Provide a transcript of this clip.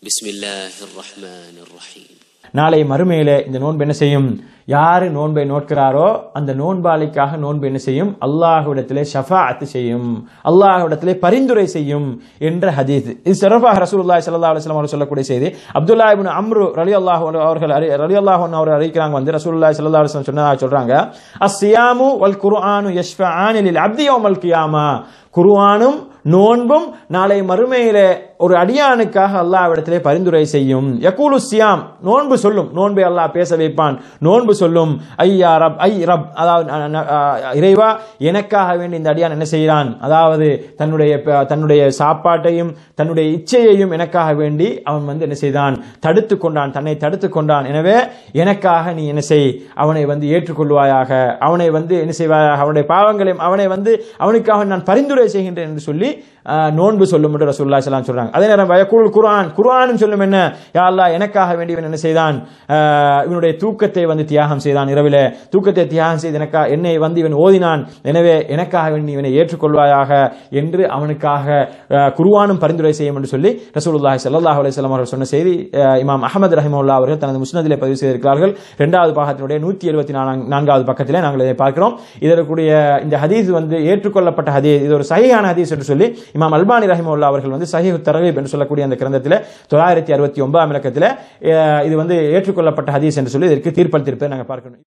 بسم الله الرحمن الرحيم நாளை மறுமையிலே இந்த நோன்பு என்ன செய்யும் யாரு நோன்பை நோட்கிறாரோ அந்த நோன்பாளிக்காக நோன்பு என்ன செய்யும் அல்லாஹ்விடத்திலே ஷஃபாஅத்து செய்யும் அல்லாஹ்விடத்திலே பரிந்துரை செய்யும் என்ற ஹதீஸ் இது சிறப்பாக ரசூலுல்லாஹி ஸல்லல்லாஹு அலைஹி வஸல்லம் அவர்கள் சொல்லக்கூடிய செய்தி அப்துல்லா இப்னு அம்ரு ரலியல்லாஹு அன்ஹு அவர்கள் அறி- ரலியல்லாஹு அன்ஹு அவர்கள் அறிவிக்கிறாங்க வந்து ரசூலுல்லாஹி ஸல்லல்லாஹு அலைஹி வஸல்லம் சொன்னதாக சொல்றாங்க அஸ்ஸியாமு வல் குர்ஆனு யஷ்ஃபஆனி லில் அப்தி யௌமல் கியாமா குர்ஆனும் நோன்பும் நாளை மறுமையிலே ஒரு அடியானுக்காக அல்லாஹ்விடத்திலே பரிந்துரை செய்யும் யகூலு சியாம் நோன்பு சொல்லும் நோன்பை அல்லாஹ் பேச வைப்பான் நோன்பு சொல்லும் ஐயா ரப் ஐ ரப் அதாவது ந- ந- ஆ, இறைவா எனக்காக வேண்டி இந்த அடியான் என்ன செய்கிறான் அதாவது தன்னுடைய ப- தன்னுடைய சாப்பாட்டையும் தன்னுடைய இச்சையையும் எனக்காக வேண்டி அவன் வந்து என்ன செய்தான் தடுத்து கொண்டான் தன்னை தடுத்து கொண்டான் எனவே எனக்காக நீ என்ன செய் அவனை வந்து ஏற்றுக்கொள்வாயாக அவனை வந்து என்ன செய்வாயாக அவனுடைய பாவங்களையும் அவனை வந்து அவனுக்காக நான் பரிந்துரை செய்கின்றேன் என்று சொல்லி ஆ, நோன்பு சொல்லும் என்று ரசூலுல்லாஹி ஸல்லல்லாஹு அலைஹி வஸல்லம் சொல்றாங்க அதே நேரம் வயக்குல் குர்ஆன் குர்ஆனும் சொல்லும் என்ன யா அல்லாஹ் எனக்காக வேண்டி இவன் என்ன செய்தான் ஆ, இவனுடைய தூக்கத்தை வந்து தியாகம் செய்தான் இரவிலே தூக்கத்தை தியாகம் செய்து எனக்கா என்னை வந்து இவன் ஓதினான் எனவே எனக்காக வேண்டி இவனை ஏற்றுக்கொள்வாயாக என்று அவனுக்காக ஆ, குர்ஆனும் பரிந்துரை செய்யும் என்று சொல்லி ரசூலுல்லாஹி ஸல்லல்லாஹு அலைஹி வஸல்லம் அவர்கள் சொன்ன செய்தி ஆ, இமாம் அஹமது ரஹிமவுல்லா அவர்கள் தனது முஸ்னதிலே பதிவு செய்திருக்கிறார்கள் இரண்டாவது பாகத்தினுடைய நூற்றி எழுபத்தி நான்காவது பக்கத்திலே நாங்கள் இதை பார்க்கிறோம் இதற்குரிய இந்த ஹதீஸ் வந்து ஏற்றுக்கொள்ளப்பட்ட ஹதீஸ் இது ஒரு சஹீஹான ஹதீஸ் என்று சொல்லி இமாம் அல்பானி ரஹிமவுல்லா அவர்கள் வந்து சஹீஹ் தரகீப் என்று சொல்லக்கூடிய அந்த கிரந்தத்தில் தொள்ளாயிரத்தி அறுபத்தி ஒன்பதாம் இலக்கத்தில் அஹ், இது வந்து ஏற்றுக்கொள்ளப்பட்ட ஹதீஸ் என்று சொல்லி இதற்கு தீர்ப்பளித்திருப்பதை நாங்கள் பார்க்கணும்